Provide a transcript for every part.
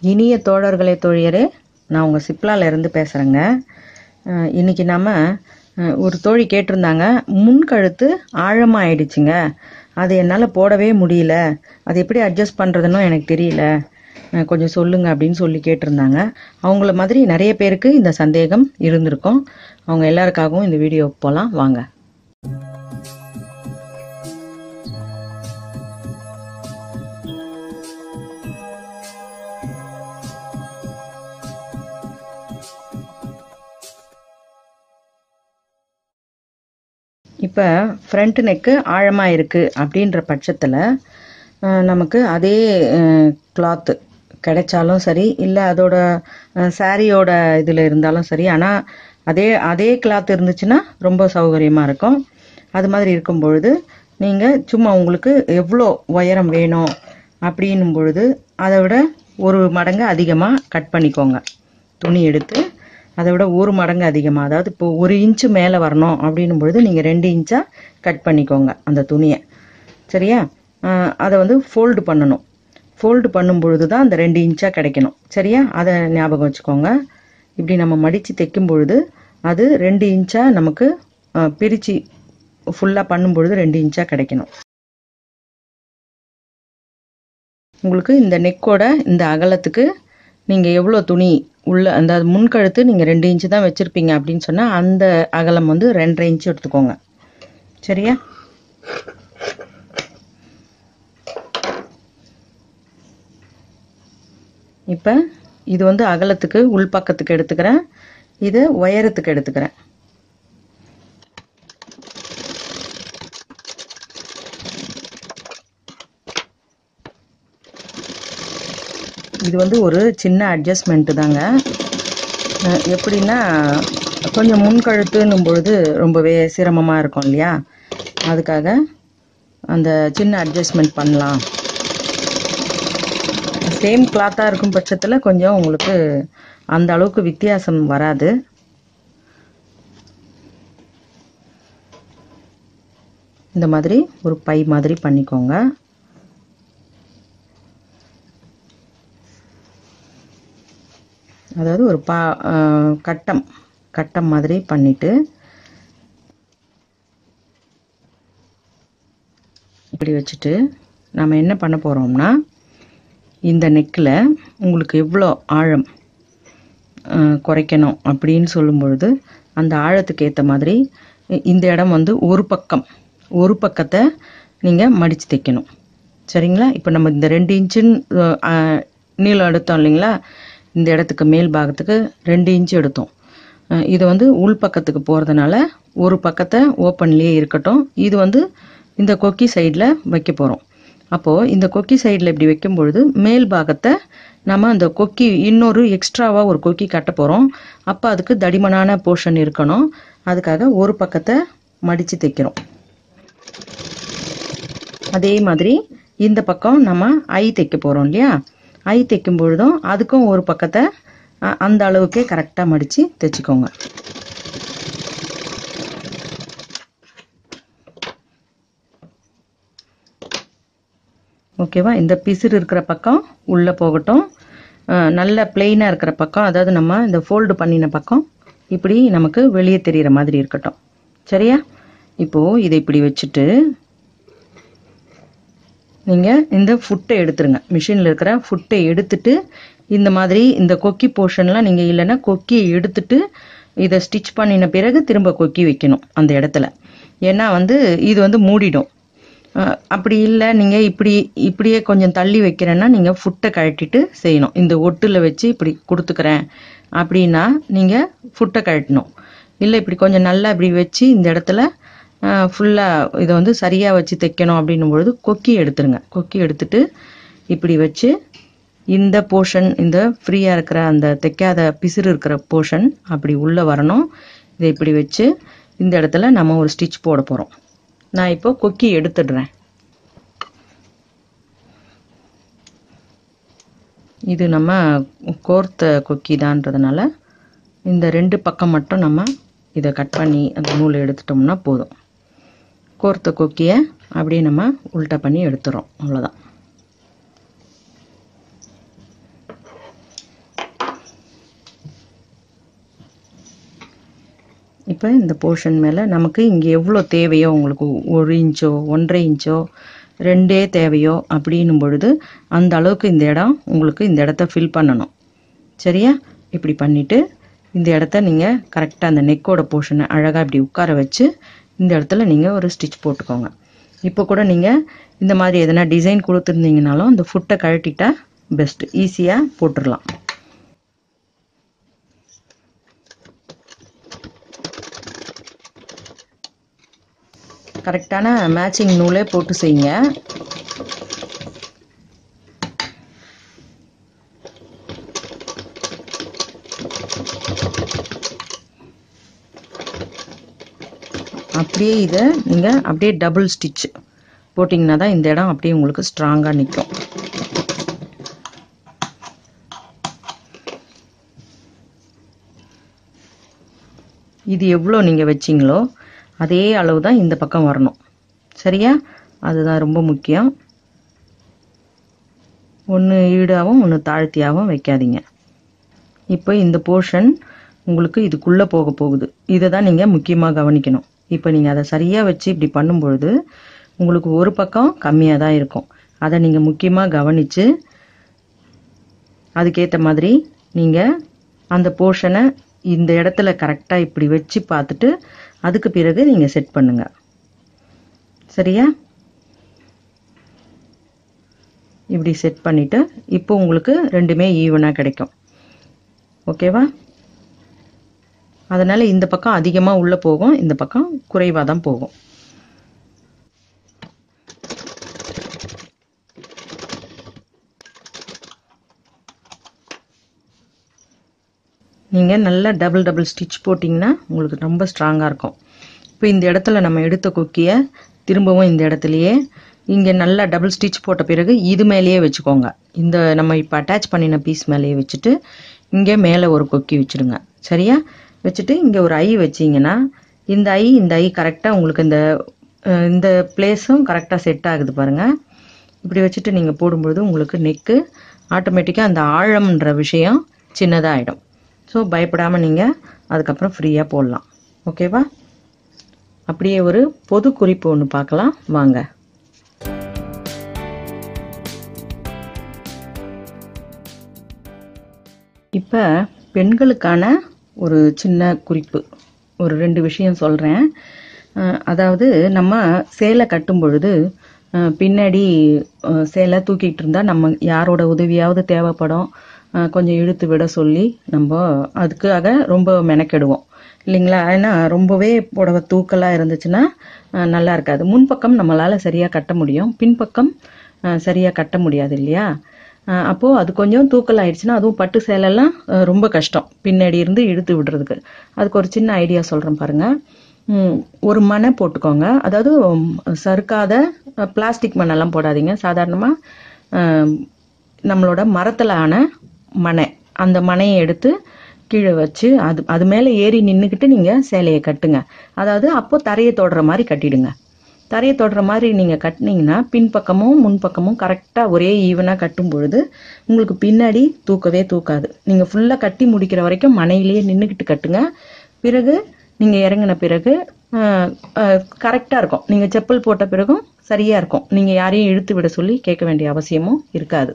இனிய தோழர்களே தோழியரே நான் உங்கள் சிப்லால இருந்து பேசுகிறேங்க இன்னைக்கு நாம அஹ், ஒரு தோழி கேட்டிருந்தாங்க முன்கழுத்து ஆழமாக ஆயிடுச்சுங்க அது என்னால் போடவே முடியல அது எப்படி அட்ஜஸ்ட் பண்ணுறதுன்னு எனக்கு தெரியல அஹ், கொஞ்சம் சொல்லுங்க அப்படின்னு சொல்லி கேட்டிருந்தாங்க அவங்கள மாதிரி நிறைய பேருக்கு இந்த சந்தேகம் இருந்திருக்கும் அவங்க எல்லாருக்காகவும் இந்த வீடியோ போகலாம் வாங்க இப்போ ஃப்ரண்ட் நெக்கு ஆழமாக இருக்குது அப்படின்ற பட்சத்தில் நமக்கு அதே கிளாத்து கிடைச்சாலும் சரி இல்லை அதோட சாரியோட இதில் இருந்தாலும் சரி ஆனால் அதே அதே கிளாத் இருந்துச்சுன்னா ரொம்ப சௌகரியமாக இருக்கும் அது மாதிரி இருக்கும் பொழுது நீங்கள் சும்மா உங்களுக்கு எவ்வளோ உயரம் வேணும் அப்படின்னும் பொழுது அதை விட ஒரு மடங்கு அதிகமாக கட் பண்ணிக்கோங்க துணி எடுத்து அதை விட ஒரு மடங்கு அதிகமாக அதாவது இப்போ ஒரு இன்ச்சு மேலே வரணும் அப்படின்னும் பொழுது நீங்கள் ரெண்டு இன்ச்சாக கட் பண்ணிக்கோங்க அந்த துணியை சரியா ஆஹ் அதை வந்து ஃபோல்டு பண்ணணும் ஃபோல்டு பண்ணும் பொழுது தான் அந்த ரெண்டு இன்ச்சாக கிடைக்கணும் சரியா அதை ஞாபகம் வச்சுக்கோங்க இப்படி நம்ம மடித்து தைக்கும் பொழுது அது ரெண்டு இன்ச்சாக நமக்கு பிரித்து ஃபுல்லாக பண்ணும் பொழுது ரெண்டு இன்ச்சாக கிடைக்கணும் உங்களுக்கு இந்த நெக்கோட இந்த அகலத்துக்கு நீங்கள் எவ்வளோ துணி உள்ள அந்த முன்கழுத்து நீங்கள் ரெண்டு இன்ச்சு தான் வச்சுருப்பீங்க அப்படின்னு சொன்னால் அந்த அகலம் வந்து ரெண்டரை இன்ச்சு எடுத்துக்கோங்க சரியா இப்போ இது வந்து அகலத்துக்கு உள்பக்கத்துக்கு எடுத்துக்கிறேன் இது உயரத்துக்கு எடுத்துக்கிறேன் இது வந்து ஒரு சின்ன அட்ஜஸ்ட்மெண்ட்டு தாங்க அஹ் எப்படின்னா கொஞ்சம் முன்கழுத்துன்னும் பொழுது ரொம்பவே சிரமமாக இருக்கும் இல்லையா அதுக்காக அந்த சின்ன அட்ஜஸ்ட்மெண்ட் பண்ணலாம் சேம் கிளாத்தாக இருக்கும் பட்சத்தில் கொஞ்சம் உங்களுக்கு அந்த அளவுக்கு வித்தியாசம் வராது இந்த மாதிரி ஒரு பை மாதிரி பண்ணிக்கோங்க அதாவது ஒரு பா அஹ் கட்டம் கட்டம் மாதிரி பண்ணிட்டு இப்படி வச்சுட்டு நம்ம என்ன பண்ண போகிறோம்னா இந்த நெக்கில் உங்களுக்கு எவ்வளோ ஆழம் அஹ், குறைக்கணும் அப்படின்னு சொல்லும் பொழுது அந்த ஆழத்துக்கு ஏற்ற மாதிரி இ- இந்த இடம் வந்து ஒரு பக்கம் ஒரு பக்கத்தை நீங்கள் மடித்து தைக்கணும் சரிங்களா இப்போ நம்ம இந்த ரெண்டு இன்ச்சுன்னு அஹ், நீளம் எடுத்தோம் இல்லைங்களா இந்த இடத்துக்கு மேல் பாகத்துக்கு ரெண்டு இன்ச்சு எடுத்தோம் அஹ், இது வந்து உள் பக்கத்துக்கு போகிறதுனால ஒரு பக்கத்தை ஓப்பன்லேயே இருக்கட்டும் இது வந்து இந்த கொக்கி சைடில் வைக்க போகிறோம் அப்போது இந்த கொக்கி சைடில் இப்படி வைக்கும் பொழுது மேல் பாகத்தை நம்ம அந்த கொக்கி இன்னொரு எக்ஸ்ட்ராவாக ஒரு கொக்கி கட்ட போகிறோம் அப்போ அதுக்கு தடிமனான போர்ஷன் இருக்கணும் அதுக்காக ஒரு பக்கத்தை மடித்து தைக்கிறோம் அதே மாதிரி இந்த பக்கம் நம்ம ஐ தைக்க போகிறோம் இல்லையா ஐ தைக்கும் பொழுதும் அதுக்கும் ஒரு பக்கத்தை அ- அந்த அளவுக்கே கரெக்டாக மடித்து தைச்சிக்கோங்க ஓகேவா இந்த பிசிறு இருக்கிற பக்கம் உள்ளே போகட்டும் அஹ் நல்ல பிளெயினாக இருக்கிற பக்கம் அதாவது நம்ம இந்த ஃபோல்டு பண்ணின பக்கம் இப்படி நமக்கு வெளியே தெரிகிற மாதிரி இருக்கட்டும் சரியா இப்போது இதை இப்படி வச்சுட்டு நீங்கள் இந்த ஃபுட்டை எடுத்துருங்க மிஷினில் இருக்கிற ஃபுட்டை எடுத்துட்டு இந்த மாதிரி இந்த கொக்கி போர்ஷன்லாம் நீங்கள் இல்லைன்னா கொக்கியை எடுத்துட்டு இதை ஸ்டிச் பண்ணின பிறகு திரும்ப கொக்கி வைக்கணும் அந்த இடத்துல ஏன்னா வந்து இது வந்து மூடிடும் அஹ் அப்படி இல்லை நீங்கள் இப்படி இப்படியே கொஞ்சம் தள்ளி வைக்கிறேன்னா நீங்கள் ஃபுட்டை கழட்டிட்டு செய்யணும் இந்த ஒட்டில் வச்சு இப்படி கொடுத்துக்கிறேன் அப்படின்னா நீங்கள் ஃபுட்டை கழட்டணும் இல்லை இப்படி கொஞ்சம் நல்லா இப்படி வச்சு இந்த இடத்துல ஃபுல்லாக இதை வந்து சரியாக வச்சு தைக்கணும் அப்படின்னும் பொழுது கொக்கி எடுத்துருங்க கொக்கி எடுத்துட்டு இப்படி வச்சு இந்த போர்ஷன் இந்த ஃப்ரீயாக இருக்கிற அந்த தைக்காத பிசிறு இருக்கிற போர்ஷன் அப்படி உள்ளே வரணும் இதை இப்படி வச்சு இந்த இடத்துல நம்ம ஒரு ஸ்டிச் போட போகிறோம் நான் இப்போ கொக்கி எடுத்துடுறேன் இது நம்ம கோர்த்த கொக்கி தான்றதுனால இந்த ரெண்டு பக்கம் மட்டும் நம்ம இதை கட் பண்ணி அந்த நூலை எடுத்துட்டோம்னா போதும் கோர்த்த கொக்கியை அப்படியே நம்ம உல்ட்டா பண்ணி எடுத்துறோம் அவ்வளோதான் இப்போ இந்த போர்ஷன் மேலே நமக்கு இங்கே எவ்வளோ தேவையோ உங்களுக்கு ஒரு இன்ச்சோ ஒன்றரை இன்ச்சோ ரெண்டே தேவையோ அப்படின்னும் பொழுது அந்த அளவுக்கு இந்த இடம் உங்களுக்கு இந்த இடத்த ஃபில் பண்ணணும் சரியா இப்படி பண்ணிவிட்டு இந்த இடத்த நீங்கள் கரெக்டாக அந்த நெக்கோட போர்ஷனை அழகாக இப்படி உட்கார வச்சு இந்த இடத்துல நீங்கள் ஒரு ஸ்டிச் போட்டுக்கோங்க இப்போ கூட நீங்கள் இந்த மாதிரி எதனா டிசைன் கொடுத்துருந்தீங்கனாலும் அந்த ஃபுட்டை கழட்டிட்டா பெஸ்ட்டு ஈஸியாக போட்டுடலாம் கரெக்டான மேட்சிங் நூலே போட்டு செய்யுங்க அப்படியே இதை நீங்கள் அப்படியே டபுள் ஸ்டிச் போட்டிங்கன்னா தான் இந்த இடம் அப்படியே உங்களுக்கு ஸ்ட்ராங்காக நிற்கும் இது எவ்வளோ நீங்கள் வச்சிங்களோ அதே அளவு தான் இந்த பக்கம் வரணும் சரியா அதுதான் ரொம்ப முக்கியம் ஒன்று ஈடாகவும் ஒன்று தாழ்த்தியாகவும் வைக்காதீங்க இப்போ இந்த போர்ஷன் உங்களுக்கு இதுக்குள்ளே போக போகுது இதை தான் நீங்கள் முக்கியமாக கவனிக்கணும் இப்போ நீங்கள் அதை சரியாக வச்சு இப்படி பண்ணும்பொழுது உங்களுக்கு ஒரு பக்கம் கம்மியாக தான் இருக்கும் அதை நீங்கள் முக்கியமாக கவனித்து அதுக்கேற்ற மாதிரி நீங்கள் அந்த போர்ஷனை இந்த இடத்துல கரெக்டாக இப்படி வச்சு பார்த்துட்டு அதுக்கு பிறகு நீங்கள் செட் பண்ணுங்க சரியா இப்படி செட் பண்ணிவிட்டு இப்போ உங்களுக்கு ரெண்டுமே ஈவனாக கிடைக்கும் ஓகேவா அதனால் இந்த பக்கம் அதிகமாக உள்ளே போகும் இந்த பக்கம் குறைவாக தான் போகும் நீங்கள் நல்லா டபுள் டபுள் ஸ்டிச் போட்டிங்கன்னா உங்களுக்கு ரொம்ப ஸ்ட்ராங்காக இருக்கும் இப்போ இந்த இடத்துல நம்ம எடுத்த கொக்கியை திரும்பவும் இந்த இடத்துலையே இங்கே நல்லா டபுள் ஸ்டிச் போட்ட பிறகு இது மேலேயே வச்சுக்கோங்க இந்த நம்ம இப்போ அட்டாச் பண்ணின பீஸ் மேலேயே வச்சுட்டு இங்கே மேலே ஒரு கொக்கி வச்சுடுங்க சரியா வச்சுட்டு இங்கே ஒரு ஐ வச்சிங்கன்னா இந்த ஐ இந்த ஐ கரெக்டாக உங்களுக்கு இந்த இந்த பிளேஸும் கரெக்டாக செட் ஆகுது பாருங்கள் இப்படி வச்சுட்டு நீங்கள் போடும்பொழுது உங்களுக்கு நெக்கு ஆட்டோமேட்டிக்காக அந்த ஆழம்ன்ற விஷயம் சின்னதாகிடும் ஸோ பயப்படாமல் நீங்கள் அதுக்கப்புறம் ஃப்ரீயாக போடலாம் ஓகேவா அப்படியே ஒரு பொது குறிப்பு ஒன்று பார்க்கலாம் வாங்க இப்போ பெண்களுக்கான ஒரு சின்ன குறிப்பு ஒரு ரெண்டு விஷயம் சொல்கிறேன் அதாவது நம்ம சேலை கட்டும் பொழுது பின்னாடி சேலை தூக்கிட்டு இருந்தால் நம்ம யாரோட உதவியாவது தேவைப்படும் கொஞ்சம் இழுத்து விட சொல்லி நம்ம அதுக்காக ரொம்ப மெனக்கெடுவோம் இல்லைங்களா ஏன்னா ரொம்பவே புடவை தூக்கலாக இருந்துச்சுன்னா நல்லா இருக்காது முன்பக்கம் நம்மளால் சரியாக கட்ட முடியும் பின்பக்கம் சரியாக கட்ட முடியாது இல்லையா அப்போது அது கொஞ்சம் தூக்கல் ஆயிடுச்சுன்னா அதுவும் பட்டு சேலைலாம் ரொம்ப கஷ்டம் பின்னாடி இருந்து இழுத்து விடுறதுக்கு அதுக்கு ஒரு சின்ன ஐடியா சொல்கிறேன் பாருங்கள் ஒரு மனை போட்டுக்கோங்க அதாவது சறுக்காத பிளாஸ்டிக் மண்ணெல்லாம் போடாதீங்க சாதாரணமாக நம்மளோட மரத்தில் ஆன மனை அந்த மனையை எடுத்து கீழே வச்சு அது அது மேலே ஏறி நின்றுக்கிட்டு நீங்கள் சேலையை கட்டுங்க அதாவது அப்போ தரையை தொடுற மாதிரி கட்டிடுங்க தரையை தொடுற மாதிரி நீங்கள் கட்டினீங்கன்னா பின்பக்கமும் முன்பக்கமும் கரெக்டாக ஒரே ஈவனாக கட்டும் பொழுது உங்களுக்கு பின்னாடி தூக்கவே தூக்காது நீங்கள் ஃபுல்லாக கட்டி முடிக்கிற வரைக்கும் மனையிலேயே நின்றுக்கிட்டு கட்டுங்க பிறகு நீங்கள் இறங்கின பிறகு கரெக்டாக இருக்கும் நீங்கள் செப்பல் போட்ட பிறகும் சரியாக இருக்கும் நீங்கள் யாரையும் இழுத்து விட சொல்லி கேட்க வேண்டிய அவசியமும் இருக்காது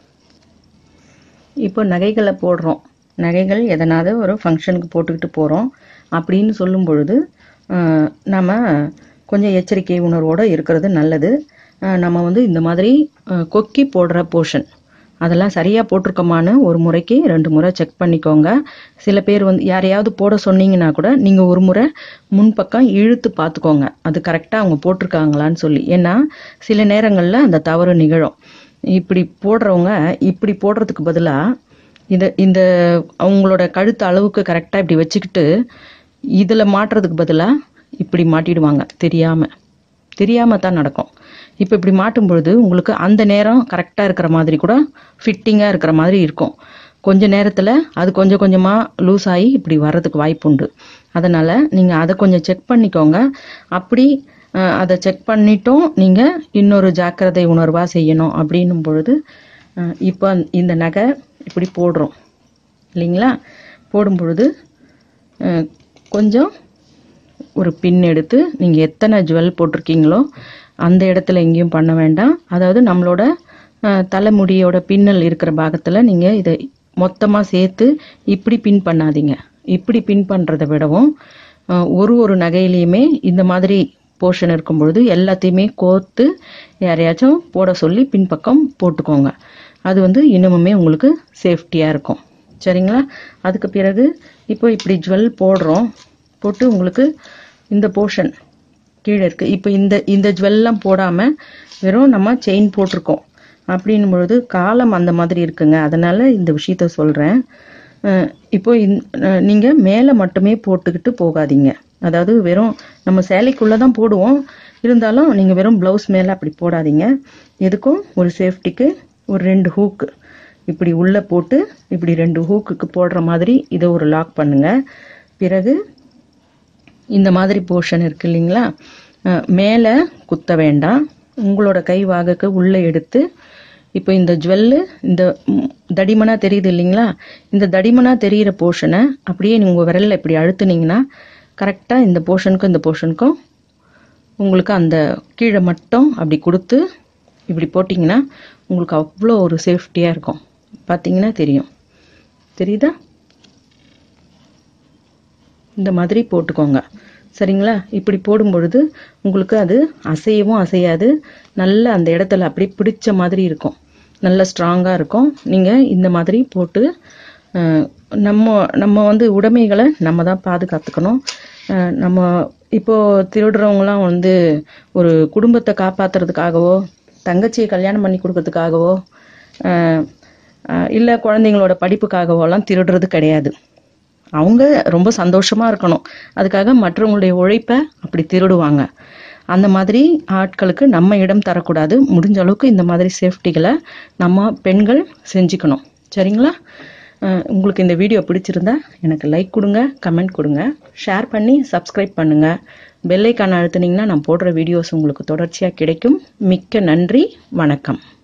இப்போ நகைகளை போடுறோம் நகைகள் எதனாவது ஒரு ஃபங்க்ஷனுக்கு போட்டுக்கிட்டு போகிறோம் அப்படின்னு சொல்லும் பொழுது நம்ம கொஞ்சம் எச்சரிக்கை உணர்வோடு இருக்கிறது நல்லது நம்ம வந்து இந்த மாதிரி கொக்கி போடுற போர்ஷன் அதெல்லாம் சரியாக போட்டிருக்கோமான்னு ஒரு முறைக்கு ரெண்டு முறை செக் பண்ணிக்கோங்க சில பேர் வந்து யாரையாவது போட சொன்னீங்கன்னா கூட நீங்கள் ஒரு முறை முன்பக்கம் இழுத்து பார்த்துக்கோங்க அது கரெக்டாக அவங்க போட்டிருக்காங்களான்னு சொல்லி ஏன்னா சில நேரங்களில் அந்த தவறு நிகழும் இப்படி போடுறவங்க இப்படி போடுறதுக்கு பதிலாக இதை இந்த அவங்களோட கழுத்து அளவுக்கு கரெக்டாக இப்படி வச்சுக்கிட்டு இதில் மாட்டுறதுக்கு பதிலாக இப்படி மாட்டிடுவாங்க தெரியாமல் தெரியாமல் தான் நடக்கும் இப்போ இப்படி மாட்டும் பொழுது உங்களுக்கு அந்த நேரம் கரெக்டாக இருக்கிற மாதிரி கூட ஃபிட்டிங்காக இருக்கிற மாதிரி இருக்கும் கொஞ்ச நேரத்தில் அது கொஞ்சம் கொஞ்சமாக லூஸ் ஆகி இப்படி வர்றதுக்கு வாய்ப்பு உண்டு அதனால் நீங்கள் அதை கொஞ்சம் செக் பண்ணிக்கோங்க அப்படி அதை செக் பண்ணிட்டும் நீங்கள் இன்னொரு ஜாக்கிரதை உணர்வாக செய்யணும் அப்படின்னும் பொழுது இப்போ இந்த நகை இப்படி போடுறோம் இல்லைங்களா போடும் பொழுது கொஞ்சம் ஒரு பின் எடுத்து நீங்கள் எத்தனை ஜுவல் போட்டிருக்கீங்களோ அந்த இடத்துல எங்கேயும் பண்ண வேண்டாம் அதாவது நம்மளோட அஹ், தலைமுடியோட பின்னல் இருக்கிற பாகத்தில் நீங்கள் இதை மொத்தமாக சேர்த்து இப்படி பின் பண்ணாதீங்க இப்படி பின் பண்ணுறதை விடவும் அஹ், ஒரு ஒரு நகையிலையுமே இந்த மாதிரி போர்ஷன் இருக்கும் பொழுது எல்லாத்தையுமே கோர்த்து யாரையாச்சும் போட சொல்லி பின்பக்கம் போட்டுக்கோங்க அது வந்து இன்னமுமே உங்களுக்கு சேஃப்டியாக இருக்கும் சரிங்களா அதுக்கு பிறகு இப்போ இப்படி ஜுவல் போடுறோம் போட்டு உங்களுக்கு இந்த போர்ஷன் கீழே இருக்கு இப்போ இந்த இந்த ஜுவல்லாம் போடாமல் வெறும் நம்ம செயின் போட்டிருக்கோம் அப்படின்னும் பொழுது காலம் அந்த மாதிரி இருக்குங்க அதனால இந்த விஷயத்த சொல்கிறேன் இப்போ இந்- அஹ் நீங்க மேலே மட்டுமே போட்டுக்கிட்டு போகாதீங்க அதாவது வெறும் நம்ம சேலைக்குள்ளே தான் போடுவோம் இருந்தாலும் நீங்கள் வெறும் ப்ளவுஸ் மேலே அப்படி போடாதீங்க எதுக்கும் ஒரு சேஃப்டிக்கு ஒரு ரெண்டு ஹூக்கு இப்படி உள்ளே போட்டு இப்படி ரெண்டு ஹூக்குக்கு போடுற மாதிரி இதை ஒரு லாக் பண்ணுங்க பிறகு இந்த மாதிரி போர்ஷன் இருக்கு இல்லைங்களா அஹ் மேலே குத்த வேண்டாம் உங்களோட கை வாகக்கு உள்ளே எடுத்து இப்போ இந்த ஜுவல்லு இந்த ம், தடிமனா தெரியுது இல்லைங்களா இந்த தடிமனா தெரியிற போர்ஷனை அப்படியே நீங்கள் விரலில் இப்படி அழுத்துனீங்கன்னா கரெக்டாக இந்த போர்ஷனுக்கும் இந்த போர்ஷனுக்கும் உங்களுக்கு அந்த கீழே மட்டும் அப்படி கொடுத்து இப்படி போட்டிங்கன்னா உங்களுக்கு அவ்வளோ ஒரு சேஃப்டியாக இருக்கும் பார்த்தீங்கன்னா தெரியும் தெரியுதா இந்த மாதிரி போட்டுக்கோங்க சரிங்களா இப்படி போடும் பொழுது உங்களுக்கு அது அசையவும் அசையாது நல்ல அந்த இடத்துல அப்படியே பிடிச்ச மாதிரி இருக்கும் நல்ல ஸ்ட்ராங்காக இருக்கும் நீங்கள் இந்த மாதிரி போட்டு அஹ், நம்ம நம்ம வந்து உடைமைகளை நம்ம தான் பாதுகாத்துக்கணும் அஹ், நம்ம இப்போ திருடுறவங்களாம் வந்து ஒரு குடும்பத்தை காப்பாத்துறதுக்காகவோ தங்கச்சியை கல்யாணம் பண்ணி கொடுக்கறதுக்காகவோ அஹ், அஹ், இல்லை குழந்தைங்களோட படிப்புக்காகவோலாம் திருடுறது கிடையாது அவங்க ரொம்ப சந்தோஷமா இருக்கணும் அதுக்காக மற்றவங்களுடைய உழைப்பை அப்படி திருடுவாங்க அந்த மாதிரி ஆட்களுக்கு நம்ம இடம் தரக்கூடாது முடிஞ்ச அளவுக்கு இந்த மாதிரி சேஃப்டிகளை நம்ம பெண்கள் செஞ்சுக்கணும் சரிங்களா அஹ் உங்களுக்கு இந்த வீடியோ பிடிச்சிருந்தா எனக்கு லைக் கொடுங்க கமெண்ட் கொடுங்க ஷேர் பண்ணி சப்ஸ்கிரைப் பண்ணுங்க பெல் ஐக்கான் அழுத்துனீங்கன்னா நான் போடுற வீடியோஸ் உங்களுக்கு தொடர்ச்சியாக கிடைக்கும் மிக்க நன்றி வணக்கம்